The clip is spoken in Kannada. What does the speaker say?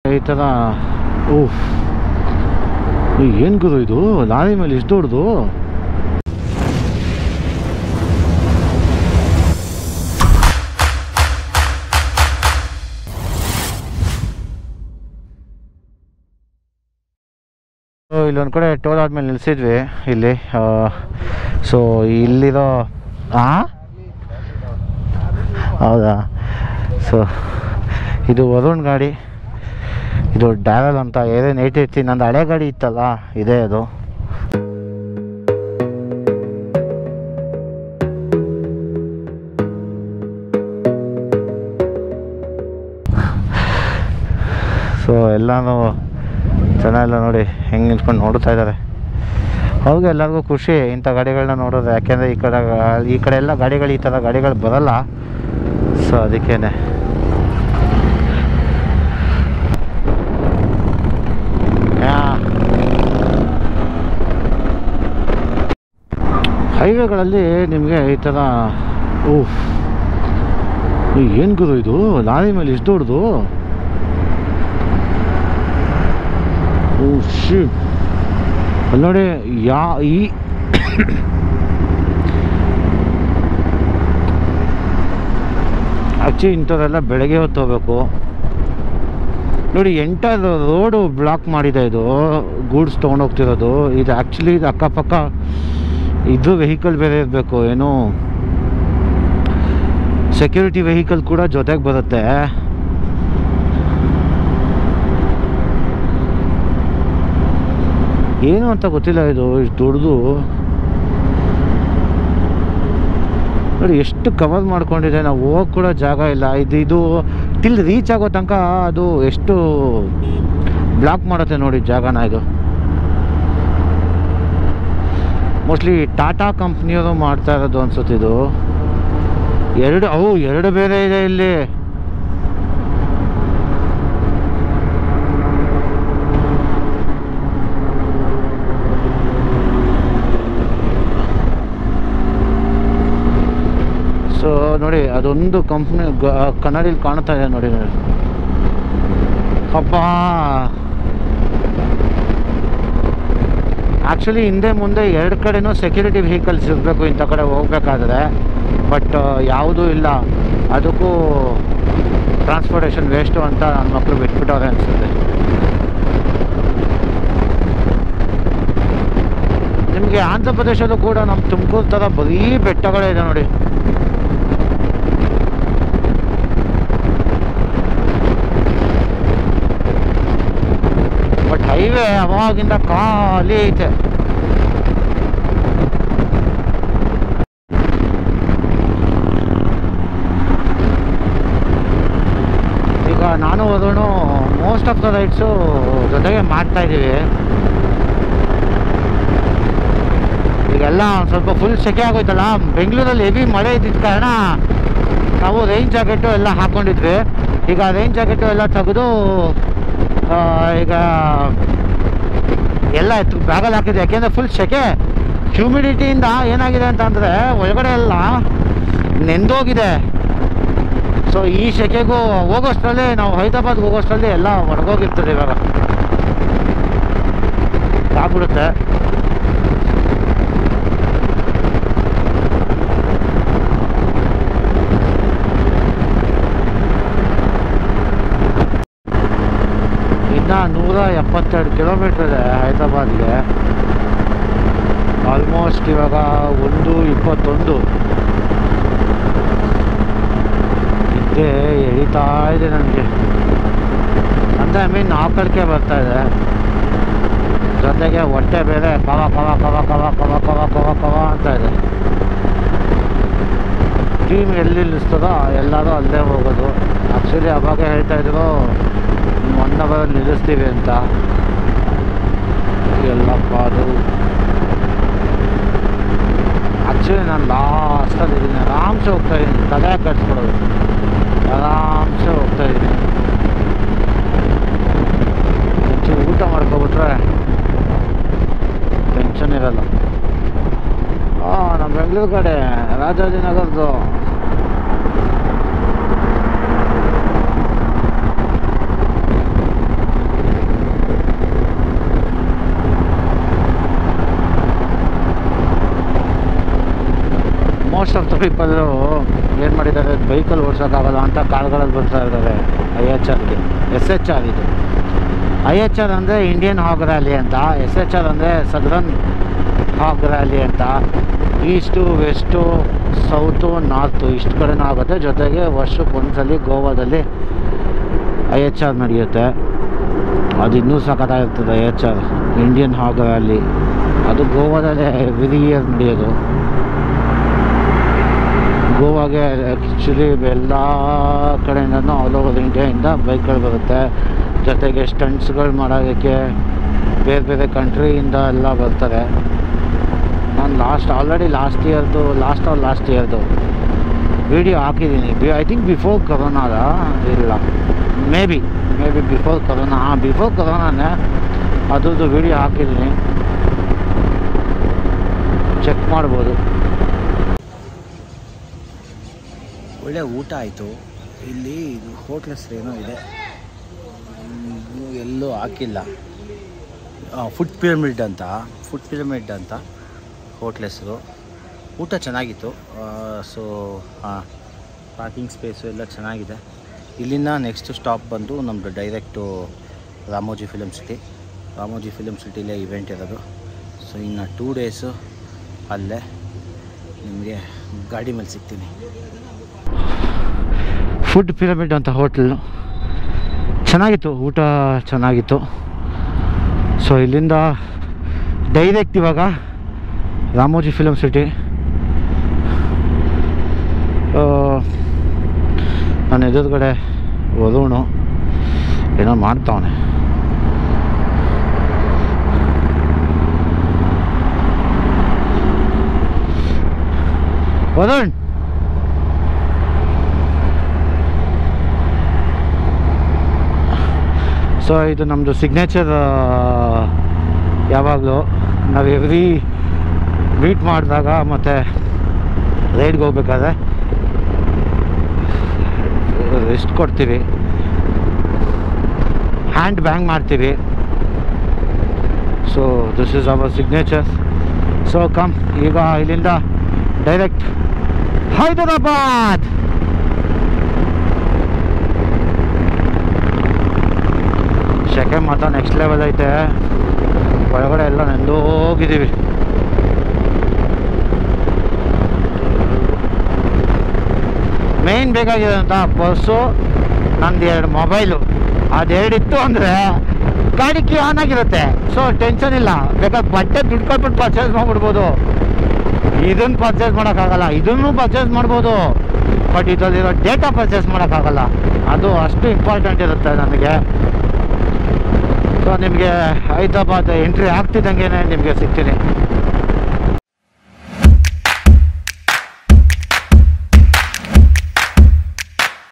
ಈ ಥರ ಓಹ್ ಏನು ಗುರು ಇದು ಲಾರಿ ಮೇಲೆ ಇಷ್ಟು ದೊಡ್ಡದು ಸೊ ಇಲ್ಲೊಂದು ಕಡೆ ಟೋಲ್ ಆದ್ಮೇಲೆ ನಿಲ್ಸಿದ್ವಿ ಇಲ್ಲಿ ಸೊ ಇಲ್ಲಿರೋ ಆ ಹೌದಾ ಸೊ ಇದು ವರುಣ್ ಗಾಡಿ ಇದು ಡ್ಯಾರಲ್ ಅಂತ ಏನೇನು ಏಟ್ ಏಯ್ಟಿ ನಂದು ಹಳೆ ಗಾಡಿ ಇತ್ತಲ್ಲ ಇದೆ ಅದು ಸೊ ಎಲ್ಲನೂ ಜನ ಎಲ್ಲ ನೋಡಿ ಹೆಂಗೆ ನಿಂತ್ಕೊಂಡು ನೋಡ್ತಾ ಇದ್ದಾರೆ ಅವ್ರಿಗೆ ಎಲ್ಲರಿಗೂ ಖುಷಿ ಇಂಥ ಗಾಡಿಗಳನ್ನ ನೋಡೋದು ಯಾಕೆಂದರೆ ಈ ಕಡೆ ಈ ಕಡೆ ಎಲ್ಲ ಗಾಡಿಗಳು ಈ ಥರ ಗಾಡಿಗಳು ಬರಲ್ಲ ಸೊ ಅದಕ್ಕೇನೆ ಹೈವೇಗಳಲ್ಲಿ ನಿಮಗೆ ಈ ಥರ ಓಹ್ ಏನು ಗುರು ಇದು ಲಾರಿ ಮೇಲೆ ಇಷ್ಟು ದೊಡ್ಡದು ಓ ಶಿಟ್ ಅಲ್ಲಿ ನೋಡಿ ಯಾ ಈ ಆ್ಯಕ್ಚುಲಿ ಇಂಥದ್ದೆಲ್ಲ ಬೆಳಗ್ಗೆ ಹೊತ್ತು ಹೋಗ್ಬೇಕು ನೋಡಿ ಎಂಟರ್ ರೋಡು ಬ್ಲಾಕ್ ಮಾಡಿದೆ ಇದು ಗೂಡ್ಸ್ ತೊಗೊಂಡೋಗ್ತಿರೋದು ಇದು ಆ್ಯಕ್ಚುಲಿ ಇದು ಅಕ್ಕಪಕ್ಕ ಇದು ವೆಹಿಕಲ್ ಬೇರೆ ಇರಬೇಕು ಏನು ಸೆಕ್ಯೂರಿಟಿ ವೆಹಿಕಲ್ ಕೂಡ ಜೊತೆಗೆ ಬರುತ್ತೆ ಏನು ಅಂತ ಗೊತ್ತಿಲ್ಲ ಇದು ಇಷ್ಟು ದೊಡ್ಡದು ನೋಡಿ ಎಷ್ಟು ಕವರ್ ಮಾಡ್ಕೊಂಡಿದೆ ನಾವು ಹೋಗಕ್ಕೆ ಕೂಡ ಜಾಗ ಇಲ್ಲ ಇದು ಇದು ಟಿಲ್ ರೀಚ್ ಆಗೋ ತನಕ ಅದು ಎಷ್ಟು ಬ್ಲಾಕ್ ಮಾಡುತ್ತೆ ನೋಡಿ ಜಾಗನ ಇದು ಮೋಸ್ಟ್ಲಿ ಟಾಟಾ ಕಂಪ್ನಿಯವರು ಮಾಡ್ತಾ ಇರೋದು ಅನ್ಸುತ್ತೆ ಇದು ಎರಡು ಅವು ಎರಡು ಬೇರೆ ಇದೆ ಇಲ್ಲಿ ಸೊ ನೋಡಿ ಅದೊಂದು ಕಂಪ್ನಿ ಕನ್ನಡಿಲಿ ಕಾಣ್ತಾ ಇದೆ ನೋಡಿ ನೋಡಿ ಹಬ್ಬ ಆ್ಯಕ್ಚುಲಿ ಹಿಂದೆ ಮುಂದೆ ಎರಡು ಕಡೆನೂ ಸೆಕ್ಯೂರಿಟಿ ವೆಹಿಕಲ್ಸ್ ಇರಬೇಕು ಇಂಥ ಕಡೆ ಹೋಗ್ಬೇಕಾದ್ರೆ ಬಟ್ ಯಾವುದೂ ಇಲ್ಲ ಅದಕ್ಕೂ ಟ್ರಾನ್ಸ್ಪೋರ್ಟೇಷನ್ ವೇಸ್ಟು ಅಂತ ನನ್ನ ಮಕ್ಕಳು ಬಿಟ್ಬಿಟ್ಟವ್ರೆ ಅನಿಸುತ್ತೆ ನಿಮಗೆ ಆಂಧ್ರ ಪ್ರದೇಶಲ್ಲೂ ಕೂಡ ನಮ್ಮ ತುಮಕೂರು ಥರ ಬರೀ ಬೆಟ್ಟಗಳೇ ಇದೆ ನೋಡಿ ಬಟ್ ಹೈವೇ ಅವಾಗಿಂದ ಖಾಲಿ ಐತೆ ಈಗ ನಾನು ಹೋದೋನು ಮೋಸ್ಟ್ ಆಫ್ ದ ರೈಡ್ಸು ಜೊತೆಗೆ ಮಾಡ್ತಾ ಇದ್ದೀವಿ ಈಗೆಲ್ಲ ಒಂದ್ ಸ್ವಲ್ಪ ಫುಲ್ ಸೆಕೆ ಆಗೋಯ್ತಲ್ಲ ಬೆಂಗಳೂರಲ್ಲಿ ಹೆವಿ ಮಳೆ ಇದ್ದಿದ್ದ ಕಾರಣ ನಾವು ರೈನ್ ಜಾಕೆಟು ಎಲ್ಲ ಹಾಕ್ಕೊಂಡಿದ್ವಿ ಈಗ ರೈನ್ ಜಾಕೆಟು ಎಲ್ಲ ತೆಗೆದು ಈಗ ಎಲ್ಲ ಎತ್ತು ಬ್ಯಾಗಲ್ಲಿ ಹಾಕಿದ್ವಿ ಯಾಕೆಂದರೆ ಫುಲ್ ಸೆಕೆ ಹ್ಯೂಮಿಡಿಟಿಯಿಂದ ಏನಾಗಿದೆ ಅಂತಂದರೆ ಒಳಗಡೆ ಎಲ್ಲ ನೆಂದೋಗಿದೆ ಸೊ ಈ ಸೆಕೆಗೂ ಹೋಗೋಷ್ಟರಲ್ಲಿ ನಾವು ಹೈದರಾಬಾದ್ಗೆ ಹೋಗೋಷ್ಟರಲ್ಲಿ ಎಲ್ಲ ಒಣಗೋಗಿರ್ತದೆ ಇವಾಗ ಆಗ್ಬಿಡುತ್ತೆ ಇನ್ನು ನೂರ ಎಪ್ಪತ್ತೆರಡು ಕಿಲೋಮೀಟ್ರ್ ಇದೆ ಹೈದರಾಬಾದ್ಗೆ ಆಲ್ಮೋಸ್ಟ್ ಇವಾಗ ಒಂದು ಇಪ್ಪತ್ತೊಂದು ನಿದ್ದೆ ಎಳಿತಾ ಇದೆ ನನಗೆ ಅಂದರೆ ಐ ಮೀನ್ ಆಕಳಿಕೆ ಬರ್ತಾ ಇದೆ ಜೊತೆಗೆ ಹೊಟ್ಟೆ ಬೇರೆ ಕವ ಕವ ಕವ ಕವ ಕವ ಕವ ಕವ ಕವ ಅಂತ ಇದೆ ಟೀಮ್ ಎಲ್ಲಿ ನಿಲ್ಲಿಸ್ತದೋ ಎಲ್ಲರೂ ಅಲ್ಲೇ ಹೋಗೋದು ಆ್ಯಕ್ಚುಲಿ ಅವಾಗ ಹೇಳ್ತಾ ಇದ್ರು ಒನ್ ಅವರಲ್ಲಿ ನಿಲ್ಲಿಸ್ತೀವಿ ಅಂತ ಎಲ್ಲಪ್ಪ ಅದು ಆ್ಯಕ್ಚುಲಿ ನಾನು ಲಾಸ್ಟಲ್ಲಿ ಇದ್ದೀನಿ ಆರಾಮ್ಸೆ ಹೋಗ್ತಾ ಇದ್ದೀನಿ ತಲೆ ಕಟ್ಸ್ಕೊಡೋದು ಆರಾಮ್ಸೆ ಹೋಗ್ತಾ ಇದ್ದೀನಿ ಒಂಚೂರು ಊಟ ಮಾಡ್ಕೊಬಿಟ್ರೆ ಟೆನ್ಷನ್ ಇರಲ್ಲ ಹಾಂ ನಮ್ಮ ಬೆಂಗಳೂರು ಕಡೆ ರಾಜಾಜಿನಗರದ್ದು ಆಫ್ ದ ಪೀಪಲ್ಲು ಏನು ಮಾಡಿದ್ದಾರೆ ಬೈಕಲ್ಲಿ ಓಡಿಸೋಕ್ಕಾಗಲ್ಲ ಅಂತ ಕಾರ್ಗಳಲ್ಲಿ ಬರ್ತಾ ಇದ್ದಾರೆ ಐ ಎಚ್ ಆರ್ಗೆ ಎಸ್ ಎಚ್ ಆರ್ ಇದು ಐ ಎಚ್ ಆರ್ ಅಂದರೆ ಇಂಡಿಯನ್ ಹಾಗ್ ರ್ಯಾಲಿ ಅಂತ ಎಸ್ ಎಚ್ ಆರ್ ಅಂದರೆ ಸದರನ್ ಹಾಗ್ ರ್ಯಾಲಿ ಅಂತ ಈಸ್ಟು ವೆಸ್ಟು ಸೌತು ನಾರ್ತು ಇಷ್ಟು ಕಡೆನೂ ಆಗುತ್ತೆ ಜೊತೆಗೆ ವರ್ಷಕ್ಕೆ ಒಂದ್ಸಲಿ ಗೋವಾದಲ್ಲಿ ಐ ಎಚ್ ಆರ್ ನಡೆಯುತ್ತೆ ಅದು ಇನ್ನೂ ಸಖತ್ತಾಗಿರ್ತದೆ I H R Indian hog rally ಅದು ಗೋವಾದಲ್ಲೇ ಎವ್ರಿ ಇಯರ್ ನಡೆಯೋದು ಗೋವಾಗೆ ಆ್ಯಕ್ಚುಲಿ ಎಲ್ಲ ಕಡೆಯಿಂದನೂ ಆಲ್ ಓವರ್ ಇಂಡಿಯಾಯಿಂದ ಬೈಕ್ಗಳು ಬರುತ್ತೆ ಜೊತೆಗೆ ಸ್ಟಂಟ್ಸ್ಗಳು ಮಾಡೋದಕ್ಕೆ ಬೇರೆ ಬೇರೆ ಕಂಟ್ರಿಯಿಂದ ಎಲ್ಲ ಬರ್ತಾರೆ ನಾನು ಲಾಸ್ಟ್ ಆಲ್ರೆಡಿ ಲಾಸ್ಟ್ ಇಯರ್ದು ಲಾಸ್ಟ್ ಆರ್ ಲಾಸ್ಟ್ ಇಯರ್ದು ವಿಡಿಯೋ ಹಾಕಿದ್ದೀನಿ ಬಿ ಐ ಥಿಂಕ್ ಬಿಫೋರ್ ಕೊರೋನಾದ ಇಲ್ಲ maybe maybe before corona ಹಾಂ ಬಿಫೋರ್ ಕೊರೋನಾನೇ ಅದ್ರದ್ದು ವಿಡಿಯೋ ಹಾಕಿದ್ದೀನಿ ಚೆಕ್ ಮಾಡ್ಬೋದು ಒಳ್ಳೆ ಊಟ ಆಯಿತು ಇಲ್ಲಿ ಇದು ಹೋಟ್ಲ್ ಹೆಸ್ರು ಏನೋ ಇದೆ ಇನ್ನೂ ಎಲ್ಲೂ ಹಾಕಿಲ್ಲ ಫುಡ್ ಪಿರಮಿಡ್ ಅಂತ ಫುಡ್ ಪಿರಮಿಡ್ ಅಂತ ಹೋಟ್ಲ್ ಹೆಸರು ಊಟ ಚೆನ್ನಾಗಿತ್ತು ಸೊ ಪಾರ್ಕಿಂಗ್ ಸ್ಪೇಸು ಎಲ್ಲ ಚೆನ್ನಾಗಿದೆ ಇಲ್ಲಿಂದ ನೆಕ್ಸ್ಟ್ ಸ್ಟಾಪ್ ಬಂದು ನಮ್ಮದು direct Ramoji film city Ramoji film ಸಿಟಿಲೇ ಇವೆಂಟ್ ಇರೋದು ಸೊ ಇನ್ನು ಟೂ ಡೇಸು ಅಲ್ಲೇ ನಿಮಗೆ ಗಾಡಿ ಮೇಲೆ ಸಿಗ್ತೀನಿ ಫುಡ್ ಪಿರಮಿಡ್ ಅಂತ ಹೋಟ್ಲು ಚೆನ್ನಾಗಿತ್ತು ಊಟ ಚೆನ್ನಾಗಿತ್ತು ಸೊ ಇಲ್ಲಿಂದ ಡೈರೆಕ್ಟ್ ಇವಾಗ ರಾಮೋಜಿ ಫಿಲಮ್ ಸಿಟಿ ನನ್ನ ಎದುರುಗಡೆ ವರುಣು ಏನೋ ಮಾಡ್ತಾವನೆ ವರುಣ್ ಸೊ ಇದು ನಮ್ಮದು ಸಿಗ್ನೇಚರ್ ಯಾವಾಗಲೂ ನಾವು ಎವ್ರಿ ಮೀಟ್ ಮಾಡಿದಾಗ ಮತ್ತು ರೈಡ್ಗೆ ಹೋಗ್ಬೇಕಾದ್ರೆ ರೆಸ್ಟ್ ಕೊಡ್ತೀವಿ ಹ್ಯಾಂಡ್ ಬ್ಯಾಂಗ್ ಮಾಡ್ತೀವಿ so this is our signature so come ಈಗ ಇಲ್ಲಿಂದ ಡೈರೆಕ್ಟ್ ಹೈದರಾಬಾದ್ ಸೆಕೆ ಮಾತ್ರ ನೆಕ್ಸ್ಟ್ ಲೆವೆಲ್ ಐತೆ ಒಳಗಡೆ ಎಲ್ಲ ನೆಂದು ಹೋಗಿದ್ದೀವಿ ಮೇಯ್ನ್ ಬೇಕಾಗಿರೋಂಥ ಪರ್ಸು ನಂದು ಎರಡು ಮೊಬೈಲು ಅದೆರಡಿತ್ತು ಅಂದರೆ ಗಾಡಿ ಕೀ ಆನ್ ಆಗಿರುತ್ತೆ ಸೊ ಟೆನ್ಷನ್ ಇಲ್ಲ ಬೇಕಾದ್ರೆ ಬಟ್ಟೆ ದುಡ್ಡು ಕೊಟ್ಬಿಟ್ಟು ಪರ್ಚೇಸ್ ಮಾಡ್ಬಿಡ್ಬೋದು ಇದನ್ನು ಪರ್ಚೇಸ್ ಮಾಡೋಕ್ಕಾಗಲ್ಲ ಇದನ್ನು ಪರ್ಚೇಸ್ ಮಾಡ್ಬೋದು ಬಟ್ ಇದರಲ್ಲಿರೋ ಡೇಟಾ ಪರ್ಚೇಸ್ ಮಾಡೋಕ್ಕಾಗಲ್ಲ ಅದು ಅಷ್ಟು ಇಂಪಾರ್ಟೆಂಟ್ ಇರುತ್ತೆ ನನಗೆ ಸೊ ನಿಮಗೆ ಹೈದರಾಬಾದ್ ಎಂಟ್ರಿ ಆಗ್ತಿದ್ದಂಗೆ ನಿಮಗೆ ಸಿಗ್ತೀನಿ